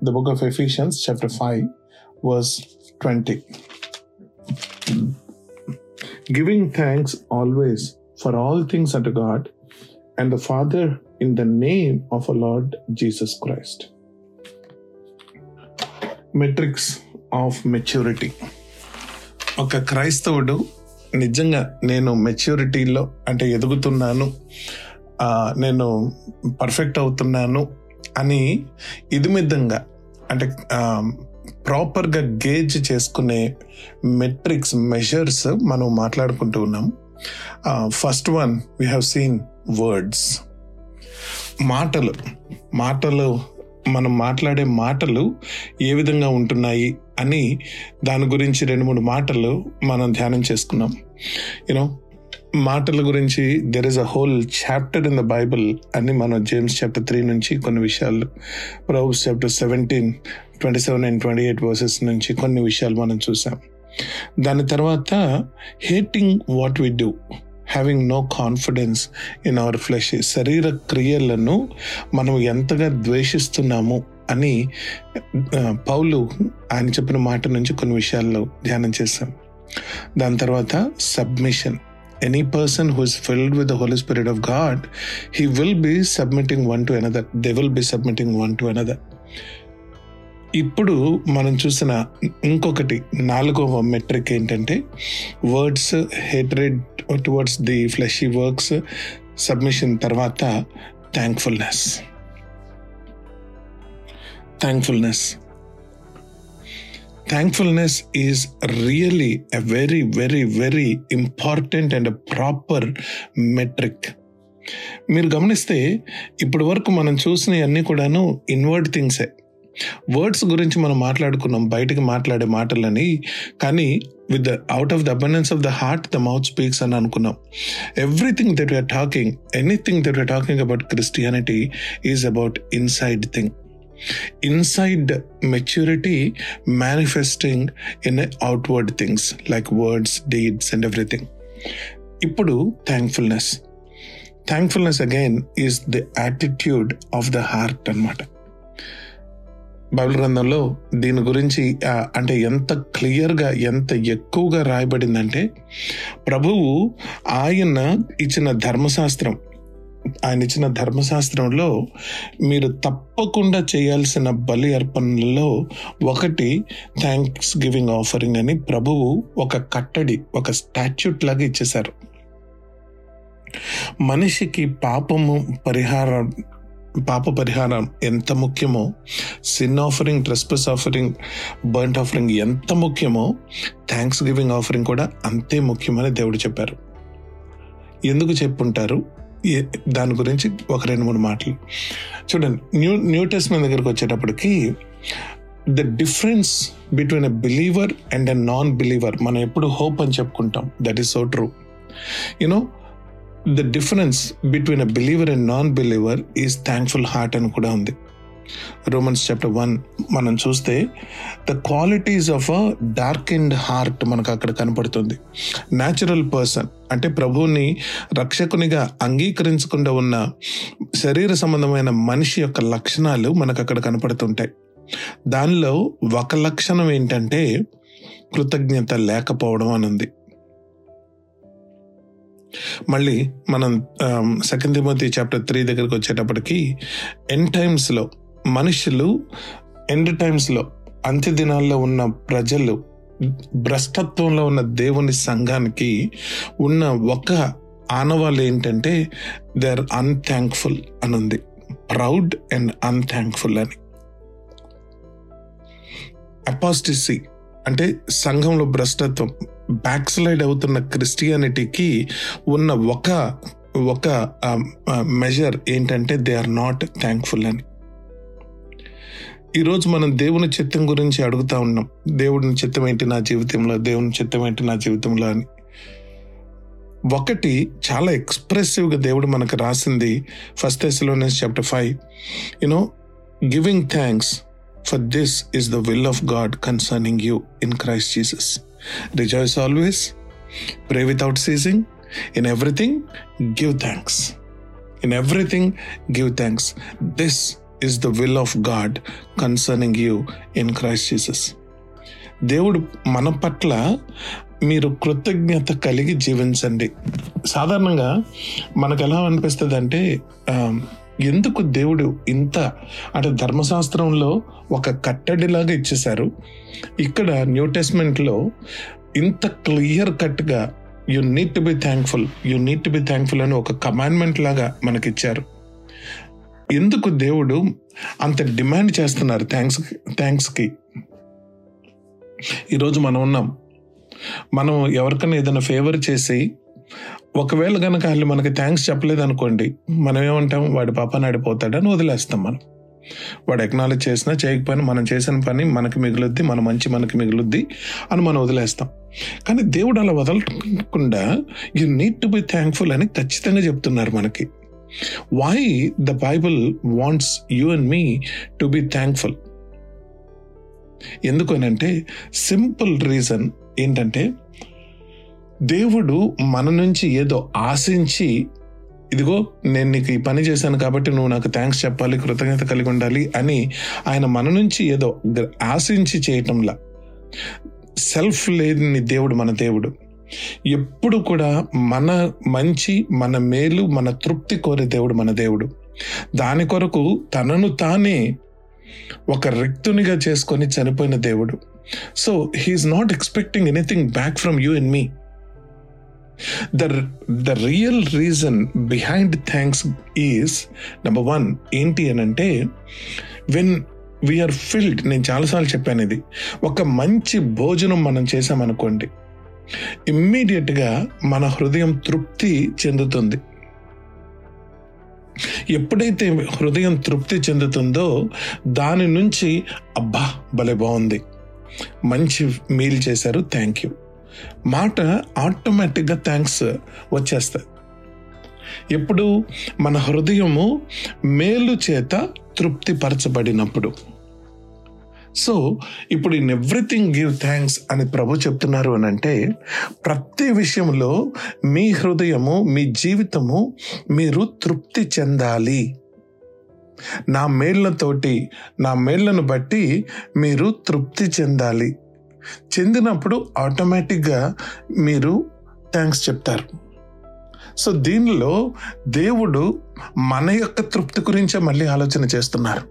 the book of Ephesians, chapter 5, verse 20. Giving thanks always for all things unto God and the Father in the name of our Lord Jesus Christ. Metrics of maturity ఒక క్రైస్తవుడు నిజంగా నేను మెచ్యూరిటీలో అంటే ఎదుగుతున్నాను ఆ, నేను perfect అవుతున్నాను అని ఇదిమిద్దంగా అంటే ప్రాపర్గా గేజ్ చేసుకునే మెట్రిక్స్ మెజర్స్ మనం మాట్లాడుకుంటూ ఉన్నాం first one we have seen words మాటలు మాటలు మనం మాట్లాడే మాటలు ఏ విధంగా ఉంటున్నాయి అని దాని గురించి రెండు మూడు మాటలు మనం ధ్యానం చేసుకున్నాం యూనో మాటల గురించి there is a whole chapter in the Bible అని మనం జేమ్స్ చాప్టర్ త్రీ నుంచి కొన్ని విషయాలు Proverbs chapter seventeen twenty seven and twenty eight verses నుంచి కొన్ని విషయాలు మనం చూసాం దాని తర్వాత hating what we do having no confidence in our flesh శరీర క్రియలను మనం ఎంతగా ద్వేషిస్తున్నాము అని ఆ, పౌలు ఆయన చెప్పిన మాట నుంచి కొన్ని విషయాల్లో ధ్యానం చేశాం దాని తర్వాత submission any person who is filled with the Holy Spirit of God he will be submitting one to another they will be submitting one to another ఇప్పుడు మనం చూసిన ఇంకొకటి నాలుగవ మెట్రిక్ ఏంటంటే words hatred towards the fleshy works submission తర్వాత thankfulness thankfulness thankfulness is really a very very very important and proper metric మీరు గమనిస్తే ఇప్పటి వరకు మనం చూసినవన్నీ కూడాను ఇన్వర్డ్ థింగ్సే వర్డ్స్ గురించి మనం మాట్లాడుకున్నాం బయటకు మాట్లాడే మాటలని కానీ with the out of the abundance of the heart the mouth speaks అని అనుకున్నాం everything that we're talking anything that we're talking about Christianity is about inside thing inside maturity manifesting in outward things like words deeds and everything ఇప్పుడు thankfulness thankfulness again is the attitude of the heart అన్నమాట Bible గ్రంథంలో దీని గురించి ఆ, అంటే ఎంత క్లియర్గా ఎంత ఎక్కువగా రాయబడిందంటే ప్రభువు ఆయన ఇచ్చిన ధర్మశాస్త్రం ఆయన ఇచ్చిన ధర్మశాస్త్రంలో మీరు తప్పకుండా చేయాల్సిన బలి అర్పణలలో ఒకటి థ్యాంక్స్ గివింగ్ ఆఫరింగ్ అని ప్రభువు ఒక కట్టడి ఒక స్టాచ్యూట్ లాగా ఇచ్చేశారు మనిషికి పాపము పరిహారం పాప పరిహారం ఎంత ముఖ్యమో sin offering trespass offering burnt offering ఎంత ముఖ్యమో థ్యాంక్స్ గివింగ్ ఆఫరింగ్ కూడా అంతే ముఖ్యమని దేవుడు చెప్పారు ఎందుకు చెప్పుంటారు ఏ- దాని గురించి ఒక రెండు మూడు మాటలు చూడండి న్యూ న్యూ టెస్ట్మెంట్ దగ్గరకు వచ్చేటప్పటికి the difference between a believer and a non believer మనం ఎప్పుడు హోప్ అని చెప్పుకుంటాం that is so true you know the difference between a believer and non believer is thankful heart అని కూడా ఉంది రోమన్స్ చాప్టర్ వన్ మనం చూస్తే the qualities of a dark and heart మనకు అక్కడ కనపడుతుంది న్యాచురల్ పర్సన్ అంటే ప్రభువుని రక్షకునిగా అంగీకరించకుండా ఉన్న శరీర సంబంధమైన మనిషి యొక్క లక్షణాలు మనకు అక్కడ కనపడుతుంటాయి దానిలో ఒక లక్షణం ఏంటంటే కృతజ్ఞత లేకపోవడం అని ఉంది మళ్ళీ మనం సెకండ్ తిమోతి చాప్టర్ త్రీ దగ్గరికి వచ్చేటప్పటికి ఎన్ టైమ్స్లో మనుషులు ఎండ్ టైమ్స్లో అంత్య దినాల్లో ఉన్న ప్రజలు భ్రష్టత్వంలో ఉన్న దేవుని సంఘానికి ఉన్న ఒక ఆనవాళ్ళు ఏంటంటే దే ఆర్ అన్థ్యాంక్ఫుల్ అని ఉంది ప్రౌడ్ అండ్ అన్థ్యాంక్ఫుల్ అని అపాస్టిసీ అంటే సంఘంలో భ్రష్టత్వం బ్యాక్ స్లైడ్ అవుతున్న క్రిస్టియానిటీకి ఉన్న ఒక ఒక మెజర్ ఏంటంటే దే ఆర్ నాట్ థ్యాంక్ఫుల్ అని ఈరోజు మనం దేవుని చిత్తం గురించి అడుగుతా ఉన్నాం దేవుని చిత్తం ఏంటి నా జీవితంలో దేవుని చిత్తం ఏంటి నా జీవితంలో అని ఒకటి చాలా ఎక్స్ప్రెసివ్గా దేవుడు మనకు రాసింది first Thessalonians chapter five you know giving thanks for this is the will of God concerning you in Christ Jesus rejoice always pray without ceasing in everything give thanks in everything give thanks this is the will of God concerning you in Christ Jesus దేవుడు మన పట్ల మీరు కృతజ్ఞత కలిగి జీవించండి సాధారణంగా మనకు ఎలా అనిపిస్తుంది అంటే ఆ, ఎందుకు దేవుడు ఇంత అంటే ధర్మశాస్త్రంలో ఒక కట్టడిలాగా ఇచ్చేశారు ఇక్కడ న్యూ టెస్ట్మెంట్లో ఇంత క్లియర్ కట్గా you need to be thankful you need to be thankful అని ఒక కమాండ్మెంట్ లాగా మనకిచ్చారు ఎందుకు దేవుడు అంత డిమాండ్ చేస్తున్నారు థ్యాంక్స్ థ్యాంక్స్కి ఈరోజు మనం ఉన్నాం మనం ఎవరికైనా ఏదైనా ఫేవర్ చేసి ఒకవేళ కనుక వాళ్ళు మనకి థ్యాంక్స్ చెప్పలేదు అనుకోండి మనం ఏమంటాం వాడి పాప నాడిపోతాడని వదిలేస్తాం మనం వాడు ఎక్నాలజ్ చేసినా చేయకపోయినా మనం చేసిన పని మనకి మిగులుద్ది మన మంచి మనకి మిగులుద్ది అని మనం వదిలేస్తాం కానీ దేవుడు అలా వదలకుండా you need to be thankful అని ఖచ్చితంగా చెప్తున్నారు మనకి why the Bible wants you and me to be thankful ఎందుకు అని అంటే సింపుల్ రీజన్ ఏంటంటే దేవుడు మన నుంచి ఏదో ఆశించి ఇదిగో నేను నీకు ఈ పని చేశాను కాబట్టి నువ్వు నాకు థ్యాంక్స్ చెప్పాలి కృతజ్ఞత కలిగి ఉండాలి అని ఆయన మన నుంచి ఏదో గ- ఆశించి చేయటంలా సెల్ఫ్ లేని దేవుడు మన దేవుడు ఎప్పుడు కూడా మన మంచి మన మేలు మన తృప్తి కోరే దేవుడు మన దేవుడు దాని కొరకు తనను తానే ఒక రిక్తునిగా చేసుకొని చనిపోయిన దేవుడు so he's not expecting anything back from you and me the the real reason behind thanks is number one ఏంటి అని అంటే వెన్ వీఆర్ ఫిల్డ్ నేను చాలాసార్లు చెప్పాను ఇది ఒక మంచి భోజనం మనం చేసామనుకోండి ఇమ్మీడియట్గా మన హృదయం తృప్తి చెందుతుంది ఎప్పుడైతే హృదయం తృప్తి చెందుతుందో దాని నుంచి అబ్బా భలే బాగుంది మంచి మీల్ చేశారు థ్యాంక్ యూ మాట ఆటోమేటిక్గా థ్యాంక్స్ వచ్చేస్తాయి ఎప్పుడు మన హృదయము మేలు చేత తృప్తిపరచబడినప్పుడు సో ఇప్పుడు ఇన్ ఎవ్రీథింగ్ గివ్ థ్యాంక్స్ అని ప్రభు చెప్తున్నారు అని అంటే ప్రతి విషయంలో మీ హృదయము మీ జీవితము మీరు తృప్తి చెందాలి నా మేళ్లతోటి నా మేళ్లను బట్టి మీరు తృప్తి చెందాలి చెందినప్పుడు ఆటోమేటిక్గా మీరు థ్యాంక్స్ చెప్తారు సో దీనిలో దేవుడు మన యొక్క తృప్తి గురించే మళ్ళీ ఆలోచన చేస్తున్నారు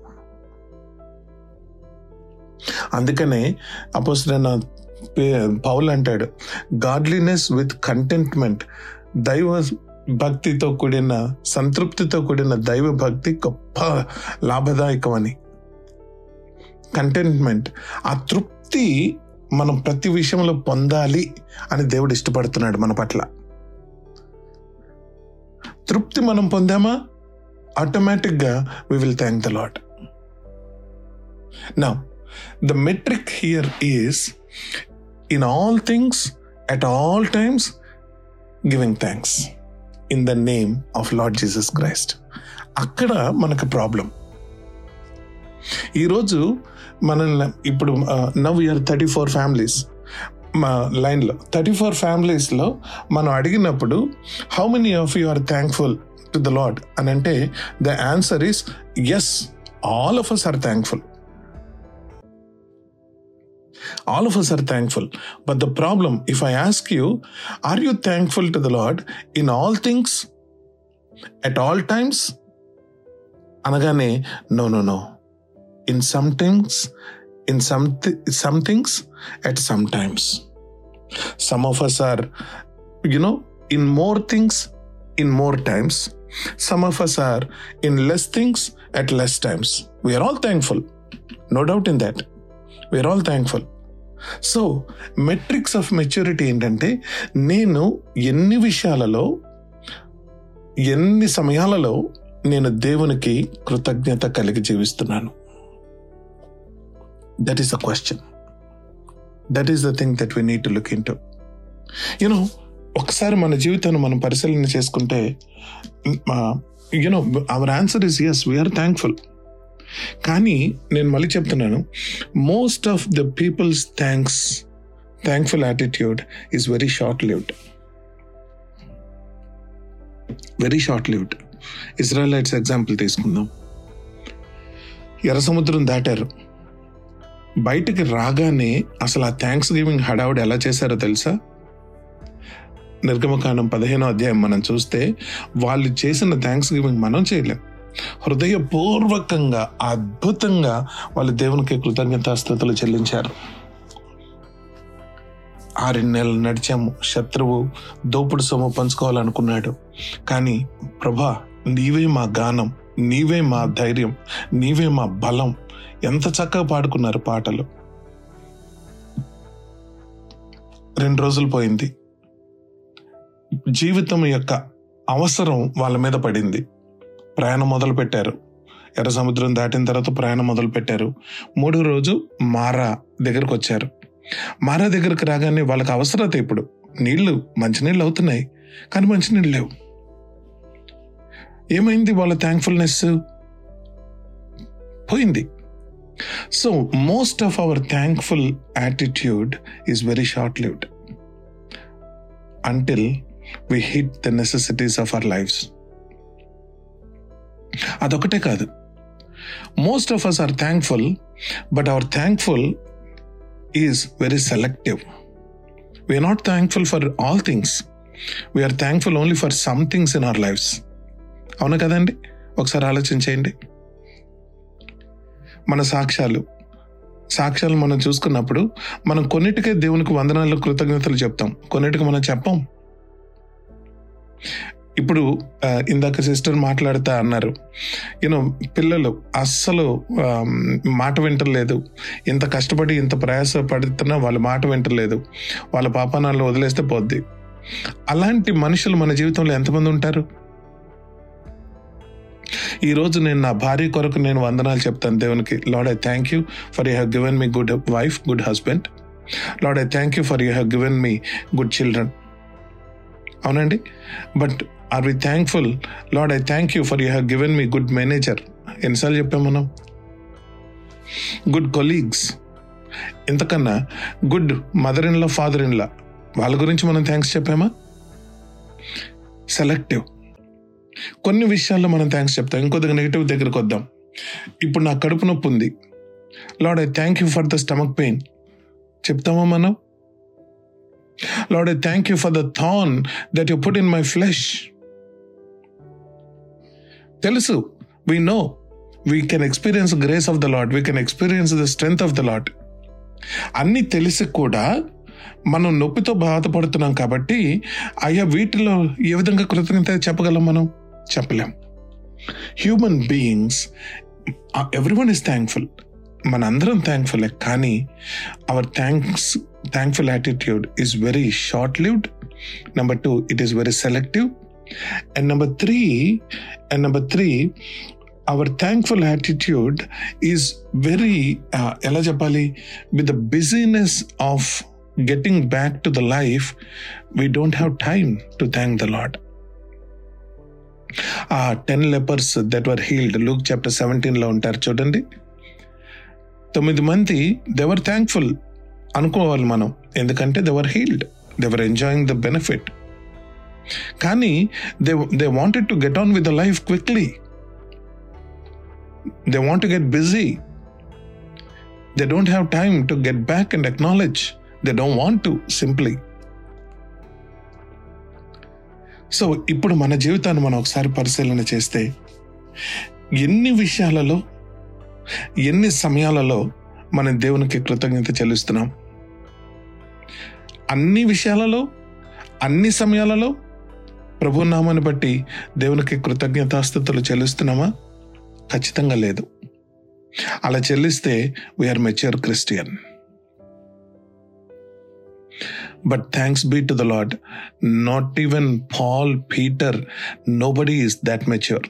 అందుకనే అపోసిన పౌల్ అంటాడు గాడ్లీనెస్ విత్ కంటెంట్మెంట్ దైవ భక్తితో కూడిన సంతృప్తితో కూడిన దైవ భక్తి గొప్ప లాభదాయకం అని కంటెంట్మెంట్ ఆ తృప్తి మనం ప్రతి విషయంలో పొందాలి అని దేవుడు ఇష్టపడుతున్నాడు మన పట్ల తృప్తి మనం పొందామా ఆటోమేటిక్గా we will thank the Lord నా the metric here is in all things at all times giving thanks in the name of Lord Jesus Christ అక్కడ మనకు ప్రాబ్లం ఈరోజు మనల్ని ఇప్పుడు now year thirty four families మా లైన్లో థర్టీ ఫోర్ ఫ్యామిలీస్లో మనం అడిగినప్పుడు how many of you are thankful to the Lord అని అంటే the answer is yes all of us are thankful all of us are thankful but the problem if i ask you are you thankful to the lord in all things at all times అనగానే no no no in some things in some some things at some times some of us are you know in more things in more times some of us are in less things at less times we're all thankful no doubt in that we're all thankful so metrics of maturity ఏంటంటే నేను ఎన్ని విషయాలలో ఎన్ని సమయాలలో నేను దేవునికి కృతజ్ఞత కలిగి జీవిస్తున్నాను that is the question that is the thing that we need to look into you know ఒకసారి మన జీవితాన్ని మనం పరిశీలన చేసుకుంటే you know our answer is yes we're thankful కానీ నేను మళ్ళీ చెప్తున్నాను most of the peoples thanks thankful attitude is very short lived very short lived Israelites example తీసుకుందాం ఎర్ర సముద్రం దాటారు బయటికి రాగానే అసలు ఆ థ్యాంక్స్ గివింగ్ హడావుడి ఎలా చేశారో తెలుసా నిర్గమకాండం పదిహేనో అధ్యాయం మనం చూస్తే వాళ్ళు చేసిన థ్యాంక్స్ గివింగ్ మనం చేయలేం హృదయపూర్వకంగా అద్భుతంగా వాళ్ళు దేవునికి కృతజ్ఞతాస్థుతులు చెల్లించారు ఆరు నెలలు నడిచాము శత్రువు దోపుడు సొమ్ము పంచుకోవాలనుకున్నాడు కానీ ప్రభా నీవే మా గానం నీవే మా ధైర్యం నీవే మా బలం ఎంత చక్కగా పాడుకున్నారు పాటలు రెండు రోజులు పోయింది జీవితం యొక్క అవసరం వాళ్ళ మీద పడింది ప్రయాణం మొదలు పెట్టారు ఎర్ర సముద్రం దాటిన తర్వాత ప్రయాణం మొదలు పెట్టారు మూడో రోజు మారా దగ్గరకు వచ్చారు మారా దగ్గరకు రాగానే వాళ్ళకి అవసరత ఇప్పుడు నీళ్లు మంచినీళ్ళు అవుతున్నాయి కానీ మంచినీళ్ళు లేవు ఏమైంది వాళ్ళ థ్యాంక్ఫుల్నెస్ పోయింది so most of our thankful attitude is very short lived until we hit the necessities of our lifes అదొకటే కాదు most of us are thankful but our thankful is very selective we're not thankful for all things we're thankful only for some things in our lifes అవును కదండి ఒకసారి ఆలోచించేయండి మన సాక్ష్యాలు సాక్ష్యాలు మనం చూసుకున్నప్పుడు మనం కొన్నిటికే దేవునికి వందనాలు కృతజ్ఞతలు చెప్తాం కొన్నిటికి మనం చెప్పం ఇప్పుడు ఆ, ఇందాక సిస్టర్ మాట్లాడుతా అన్నారు యూనో పిల్లలు అస్సలు ఆ, మాట వింటలేదు ఇంత కష్టపడి ఇంత ప్రయాస పడుతున్నా వాళ్ళ మాట వింటలేదు వాళ్ళ పాపానాలు వదిలేస్తే పోద్ది అలాంటి మనుషులు మన జీవితంలో ఎంతమంది ఉంటారు ఈ రోజు నేను నా భార్య కొరకు నేను వందనాలు చెప్తాను దేవునికి Lord I thank you for you have given me good wife good husband Lord I thank you for you have given me good children అవునండి but are we thankful Lord I thank you for you have given me good manager ఎన్నిసార్లు చెప్పాం మనం good colleagues ఇంతకన్నా good mother in law father in law వాళ్ళ గురించి మనం thanks చెప్పామా selective కొన్ని విషయాల్లో మనం థ్యాంక్స్ చెప్తాం ఇంకొద్దిగా నెగిటివ్ దగ్గరకు వద్దాం ఇప్పుడు నా కడుపు నొప్పి ఉంది Lord I thank you for the stomach pain చెప్తామా మనం Lord I thank you for the thorn that you put in my flesh తెలుసు we know we can experience grace of the Lord we can experience the strength of the Lord అన్ని తెలిసి కూడా మనం నొప్పితో బాధపడుతున్నాం కాబట్టి అయ్యా వీటిలో ఏ విధంగా కృతజ్ఞత చెప్పగలం మనం చెప్పలేం human beings every one is thankful మనందరం థ్యాంక్ఫుల్ కానీ our thanks thankful attitude is very short lived number two it is very selective and number three and number three our thankful attitude is very ఎలా చెప్పాలి with the busyness of getting back to the life we don't have time to thank the Lord ఆ ten lepers that were healed Luke chapter seventeen లో ఉంటారు చూడండి తొమ్మిది మంది దెవర్ thankful అనుకోవాలి మనం ఎందుకంటే they were healed they were enjoying the benefit కానీ they they wanted to get on with the life quickly they want to get busy they don't have time to get back and acknowledge they don't want to simply so ఇప్పుడు మన జీవితాన్ని మనం ఒకసారి పరిశీలన చేస్తే ఎన్ని విషయాలలో ఎన్ని సమయాలలో మనం దేవునికి కృతజ్ఞత చెల్లిస్తున్నాం అన్ని విషయాలలో అన్ని సమయాలలో ప్రభు నామాన్ని బట్టి దేవునికి కృతజ్ఞతాస్థుతులు చెల్లిస్తున్నామా ఖచ్చితంగా లేదు అలా చెల్లిస్తే we're mature Christian but thanks be to the Lord not even Paul Peter nobody is that mature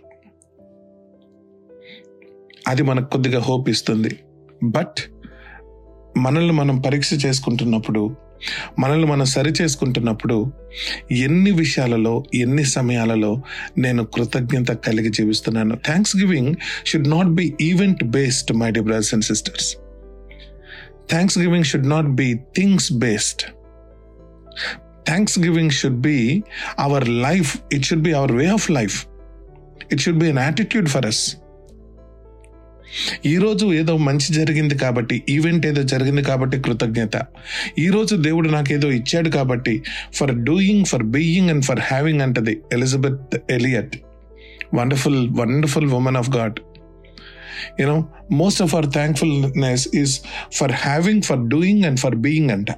అది మనకు కొద్దిగా హోప్ ఇస్తుంది బట్ మనల్ని మనం పరీక్ష చేసుకుంటున్నప్పుడు మనల్ని మనం సరి చేసుకుంటున్నప్పుడు ఎన్ని విషయాలలో ఎన్ని సమయాలలో నేను కృతజ్ఞత కలిగి జీవిస్తున్నాను thanksgiving should not be event based my dear brothers and sisters thanksgiving should not be things based thanksgiving should be our life it should be our way of life it should be an attitude for us ఈరోజు ఏదో మంచి జరిగింది కాబట్టి event ఏదో జరిగింది కాబట్టి కృతజ్ఞత ఈరోజు దేవుడు నాకు ఏదో ఇచ్చాడు కాబట్టి for doing for being and for having అంటది Elizabeth Elliot wonderful wonderful women of God you know most of our thankfulness is for having for doing and for being అంట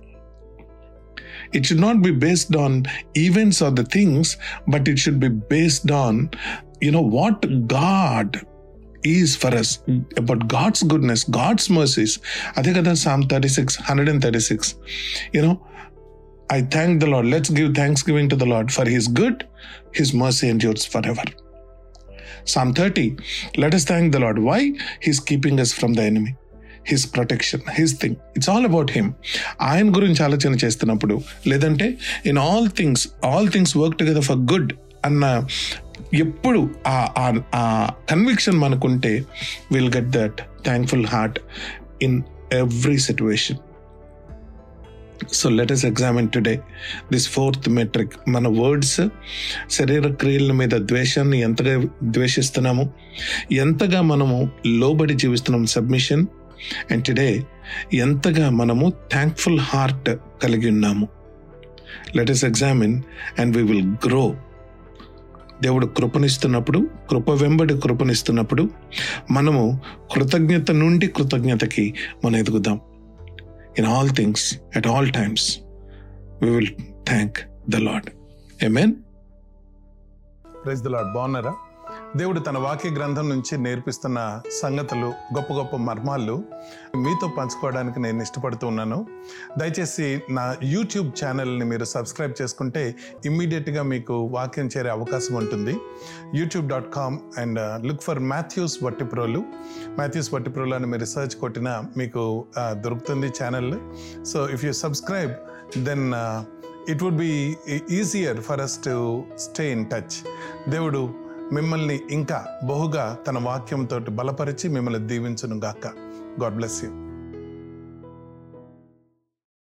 it should not be based on events or the things but it should be based on you know what god is for us about god's goodness god's mercies అదే కదా Psalm thirty six hundred and thirty six you know I thank the Lord let's give thanks giving to the Lord for his good his mercy endures for ever Psalm 30, let us thank the Lord. Why? He's keeping us from the enemy. His protection his thing it's all about him ఆయన గురించి ఆలోచన చేస్తున్నప్పుడు లేదంటే in all things all things work together for good అన్న ఎప్పుడు ఆ conviction మనకుంటే will get that thankful heart in every situation so let's examine today this fourth metric మన వర్డ్స్ శరీర క్రియల మీద ద్వేషాన్ని ఎంతగా ద్వేషిస్తున్నాము ఎంతగా మనము లోబడి జీవిస్తున్నాం సబ్మిషన్ అండ్ టుడే ఎంతగా మనము థ్యాంక్ఫుల్ హార్ట్ కలిగి ఉన్నాము let's examine and we will grow దేవుడు కృపనిస్తున్నప్పుడు కృప వెంబడి కృపనిస్తున్నప్పుడు మనము కృతజ్ఞత నుండి కృతజ్ఞతకి మనం ఎదుగుదాం in all things at all times we will thank the Lord amen praise the Lord బాగున్నారా దేవుడు తన వాక్య గ్రంథం నుంచి నేర్పిస్తున్న సంగతులు గొప్ప గొప్ప మర్మాలు మీతో పంచుకోవడానికి నేను ఇష్టపడుతూ ఉన్నాను దయచేసి నా యూట్యూబ్ ఛానల్ని మీరు సబ్స్క్రైబ్ చేసుకుంటే ఇమ్మీడియట్గా మీకు వాక్యం చేరే అవకాశం ఉంటుంది YouTube dot com and look for Mathews Vattiprolu Mathews Vattiprolu అని మీరు రీసెర్చ్ కొట్టినా మీకు దొరుకుతుంది channel so if you subscribe then it would be easier for us to stay in touch దేవుడు మిమ్మల్ని ఇంకా బహుగా తన వాక్యంతో బలపరిచి మిమ్మల్ని దీవించును గాక గాడ్ బ్లెస్ యూ